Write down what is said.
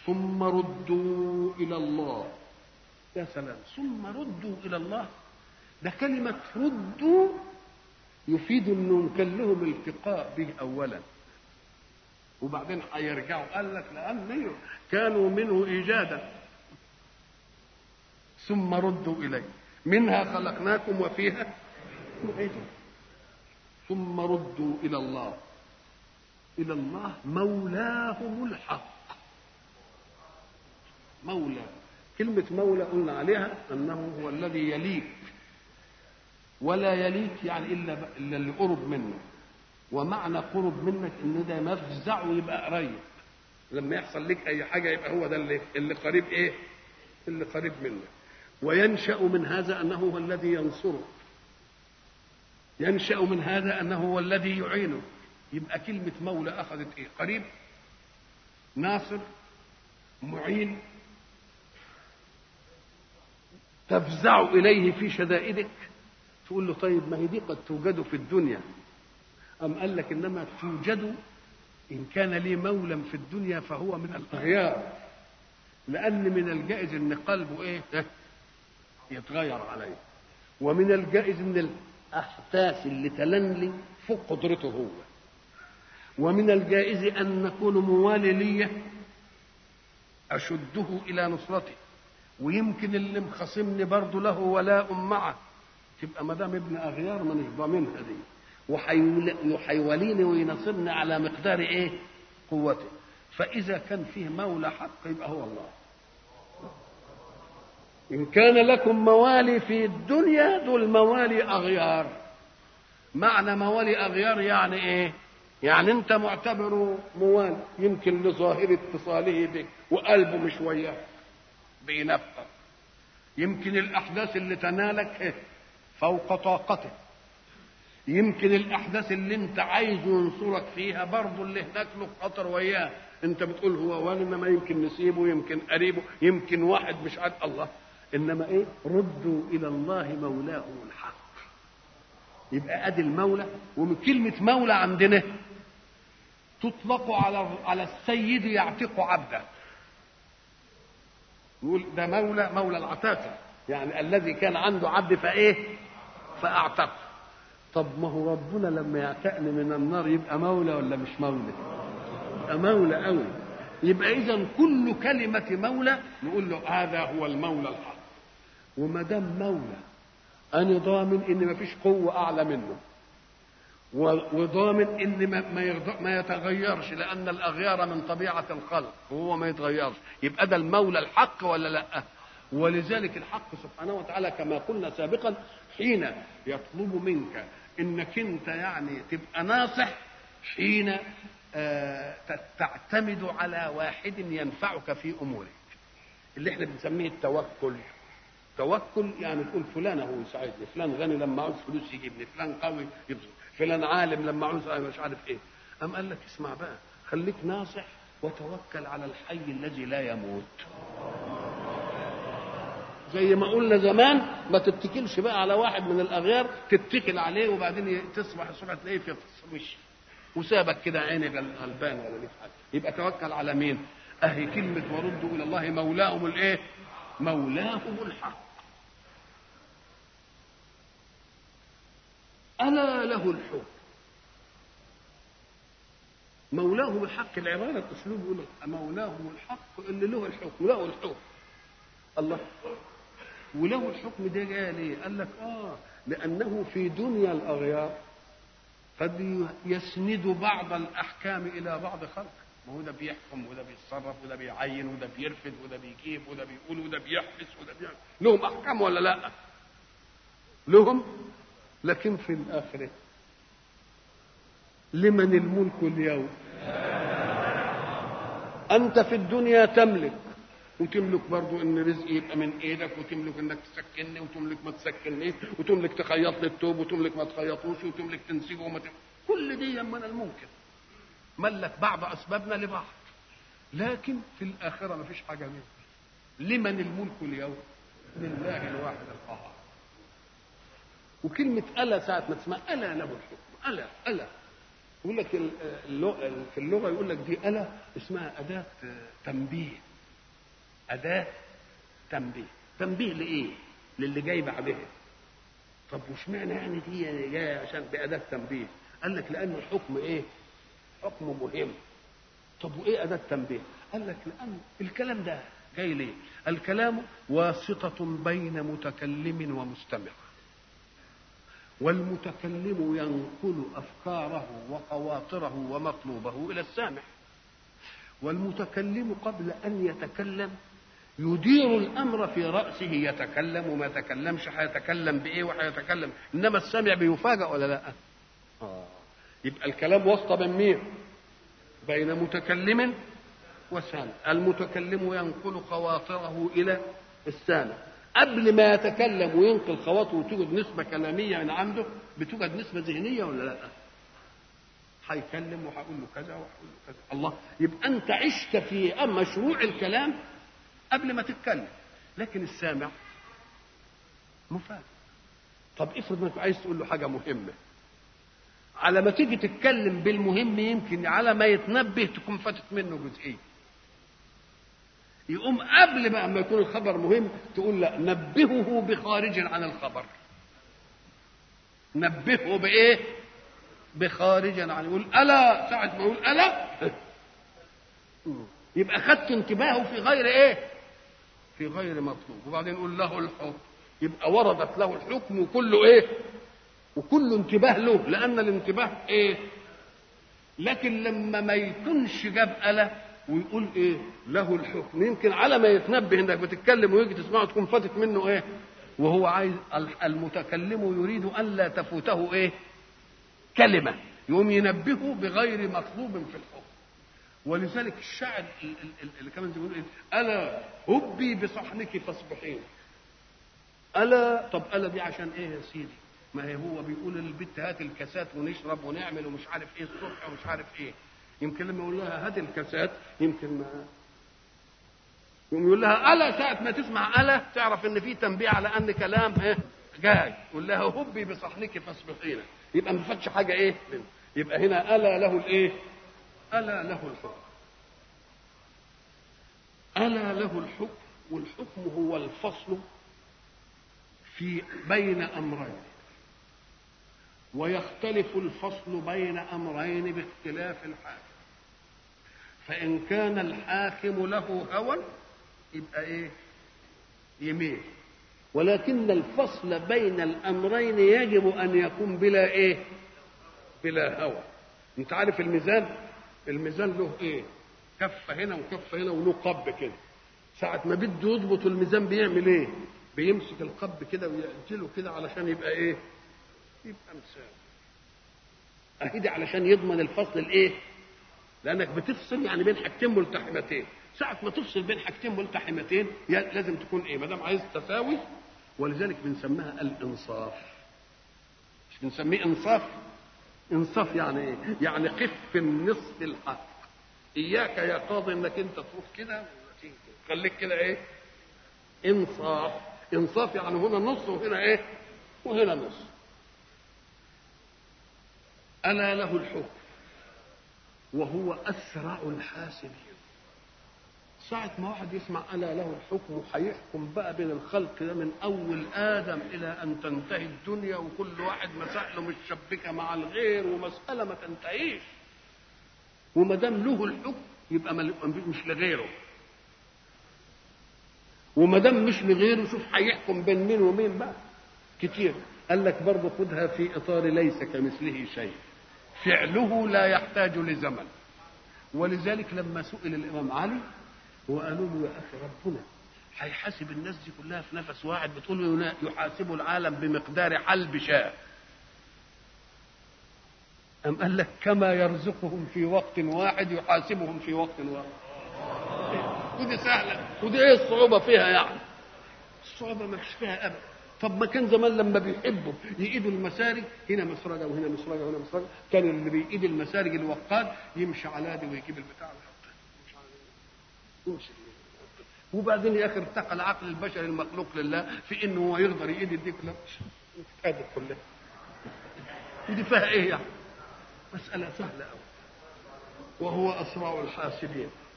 ثم ردوا الى الله يا سلام ثم ردوا الى الله ده كلمه ردوا يفيد انهم كان لهم التقاء به اولا وبعدين هيرجعوا قال لك لان كانوا منه ايجادا ثم ردوا اليه منها خلقناكم وفيها نعيدكم ثم ردوا الى الله الى الله مولاهم الحق مولى كلمة مولى قلنا عليها أنه هو الذي يليك ولا يليك يعني إلا إلا اللي قرب منه ومعنى قرب منك إن ده مفزع ويبقى قريب لما يحصل لك أي حاجة يبقى هو ده اللي اللي قريب إيه؟ اللي قريب منك وينشأ من هذا أنه هو الذي ينصرك ينشأ من هذا أنه هو الذي يعينه يبقى كلمة مولى أخذت إيه؟ قريب ناصر معين تفزع إليه في شدائدك تقول له طيب ما هي دي قد توجد في الدنيا أم قال لك إنما توجد إن كان لي مولى في الدنيا فهو من الأغيار لأن من الجائز إن قلبه إيه يتغير عليه ومن الجائز إن الأحداث اللي تلنلي فوق قدرته هو ومن الجائز أن نكون موالي ليه أشده إلى نصرته ويمكن اللي مخاصمني برضه له ولاء معه تبقى ما دام ابن اغيار مانيش ضامنها دي وحيوليني وينصرني على مقدار ايه؟ قوته فاذا كان فيه مولى حق يبقى هو الله ان كان لكم موالي في الدنيا دول موالي اغيار معنى موالي اغيار يعني ايه؟ يعني انت معتبره موالي يمكن لظاهر اتصاله بك وقلبه مش وياك بينفذ يمكن الاحداث اللي تنالك فوق طاقته يمكن الاحداث اللي انت عايزه ينصرك فيها برضه اللي هناك له خطر وياه انت بتقول هو وانا ما يمكن نسيبه يمكن قريبه يمكن واحد مش عارف الله انما ايه ردوا الى الله مولاهم الحق يبقى ادي المولى ومن كلمه مولى عندنا تطلق على على السيد يعتق عبده يقول ده مولى مولى العتاقة يعني الذي كان عنده عبد فايه فاعتق طب ما هو ربنا لما يعتقني من النار يبقى مولى ولا مش مولى يبقى مولى قوي يبقى اذا كل كلمة مولى نقول له هذا هو المولى الحق وما دام مولى انا ضامن ان ما فيش قوة اعلى منه وضامن ان ما ما, ما يتغيرش لان الاغيار من طبيعه الخلق وهو ما يتغيرش يبقى ده المولى الحق ولا لا ولذلك الحق سبحانه وتعالى كما قلنا سابقا حين يطلب منك انك انت يعني تبقى ناصح حين آه تعتمد على واحد ينفعك في امورك اللي احنا بنسميه التوكل توكل يعني تقول فلان هو يساعدني فلان غني لما عاوز فلوس يجيبني فلان قوي يبزر فلان عالم لما عاوز مش عارف ايه أم قال لك اسمع بقى خليك ناصح وتوكل على الحي الذي لا يموت زي ما قلنا زمان ما تتكلش بقى على واحد من الاغيار تتكل عليه وبعدين تصبح الصبح تلاقيه في وش وسابك كده عيني غلبان ولا ليك حاجه يبقى توكل على مين؟ اهي كلمه وردوا الى الله مولاهم الايه؟ مولاهم الحق ألا له الحكم مولاهم الحق العبارة الأسلوب يقول مولاهم الحق اللي له الحكم له الحكم الله وله الحكم ده جاي ليه؟ قال لك آه لأنه في دنيا الأغيار قد يسند بعض الأحكام إلى بعض خلق ما هو ده بيحكم وده بيتصرف وده بيعين وده بيرفد وده بيجيب وده بيقول وده بيحبس وده بيعمل لهم أحكام ولا لأ؟ لهم لكن في الآخرة لمن الملك اليوم أنت في الدنيا تملك وتملك برضو ان رزقي يبقى من ايدك وتملك انك تسكنني وتملك ما تسكننيش وتملك تخيط لي التوب وتملك ما تخيطوش وتملك تنسجه وما تم... كل دي من الممكن ملك بعض اسبابنا لبعض لكن في الاخره ما فيش حاجه منه لمن الملك اليوم لله الواحد القهار وكلمة ألا ساعة ما تسمع ألا له الحكم ألا ألا يقول لك في اللغة يقول لك دي ألا اسمها أداة تنبيه أداة تنبيه تنبيه لإيه؟ للي جاي بعدها طب وش معنى يعني دي جاية عشان بأداة تنبيه قال لك لأن الحكم إيه حكم مهم طب وإيه أداة تنبيه قال لك لأن الكلام ده جاي ليه الكلام واسطة بين متكلم ومستمع والمتكلم ينقل أفكاره وخواطره ومطلوبه إلى السامع والمتكلم قبل أن يتكلم يدير الامر في راسه يتكلم وما يتكلمش هيتكلم بايه وهيتكلم انما السامع بيفاجئ ولا لا آه. يبقى الكلام واسطه بين مين بين متكلم وسامع المتكلم ينقل خواطره الى السامع قبل ما يتكلم وينقل خواطره وتوجد نسبه كلاميه من عنده بتوجد نسبه ذهنيه ولا لا هيكلم وهقول له كذا وهقول له كذا الله يبقى انت عشت في مشروع الكلام قبل ما تتكلم لكن السامع مفاجئ طب افرض انك عايز تقول له حاجه مهمه على ما تيجي تتكلم بالمهم يمكن على ما يتنبه تكون فاتت منه جزئيه يقوم قبل بقى ما يكون الخبر مهم تقول لا نبهه بخارج عن الخبر نبهه بايه بخارج عن يقول الا ساعه ما يقول الا يبقى خدت انتباهه في غير ايه في غير مطلوب وبعدين يقول له الحكم يبقى وردت له الحكم وكله ايه وكله انتباه له لان الانتباه ايه لكن لما ما يكونش جاب ألا ويقول ايه له الحكم يمكن على ما يتنبه انك بتتكلم ويجي تسمعه تكون فاتت منه ايه وهو عايز المتكلم يريد الا تفوته ايه كلمه يقوم ينبهه بغير مطلوب في الحكم ولذلك الشاعر اللي كمان بيقول ايه الا هبي بصحنك فاصبحين الا طب الا دي عشان ايه يا سيدي ما هي هو بيقول للبت هات الكاسات ونشرب ونعمل ومش عارف ايه الصبح ومش عارف ايه يمكن لما يقول لها هات الكاسات يمكن ما يقوم يقول لها الا ساعه ما تسمع الا تعرف ان في تنبيه على ان كلام ايه جاي يقول لها هبي بصحنك فاصبحين يبقى ما فاتش حاجه ايه يبقى هنا الا له الايه ألا له الحكم ألا له الحكم والحكم هو الفصل في بين أمرين ويختلف الفصل بين أمرين باختلاف الحاكم فإن كان الحاكم له هوى يبقى إيه يميل ولكن الفصل بين الأمرين يجب أن يكون بلا إيه بلا هوى أنت عارف الميزان الميزان له ايه كفه هنا وكفه هنا وله قب كده ساعة ما بده يضبط الميزان بيعمل ايه بيمسك القب كده ويعجله كده علشان يبقى ايه يبقى مساوي اهدي علشان يضمن الفصل الايه لانك بتفصل يعني بين حاجتين ملتحمتين ساعة ما تفصل بين حاجتين ملتحمتين لازم تكون ايه ما دام عايز تساوي ولذلك بنسميها الانصاف مش بنسميه انصاف انصاف يعني ايه؟ يعني قف في النصف الحق اياك يا قاضي انك انت تروح كده خليك كده ايه؟ انصاف انصاف يعني هنا نص وهنا ايه؟ وهنا نص الا له الحكم وهو اسرع الحاسبين ساعة ما واحد يسمع ألا له الحكم هيحكم بقى بين الخلق ده من أول آدم إلى أن تنتهي الدنيا وكل واحد مسائله متشبكة مع الغير ومسألة ما تنتهيش وما دام له الحكم يبقى مش لغيره وما دام مش لغيره شوف هيحكم بين مين ومين بقى كتير قال لك برضه خدها في إطار ليس كمثله شيء فعله لا يحتاج لزمن ولذلك لما سئل الإمام علي وقالوا له يا اخي ربنا هيحاسب الناس دي كلها في نفس واحد بتقول له يحاسب العالم بمقدار حلب شاة أم قال لك كما يرزقهم في وقت واحد يحاسبهم في وقت واحد ودي سهلة ودي ايه الصعوبة فيها يعني الصعوبة ما فيش فيها أبدا طب ما كان زمان لما بيحبوا يقيدوا المسارج هنا مسرجة وهنا مسرجة وهنا مسرجة كان اللي بيقيد المسارج الوقاد يمشي على دي ويجيب البتاع ويحطها يمشي وبعدين يا اخي ارتقى العقل البشري المخلوق لله في انه هو يقدر يقيد الدي كلها قادر كلها ودي فيها ايه يعني مسألة سهلة أوي وهو أسرع الحاسبين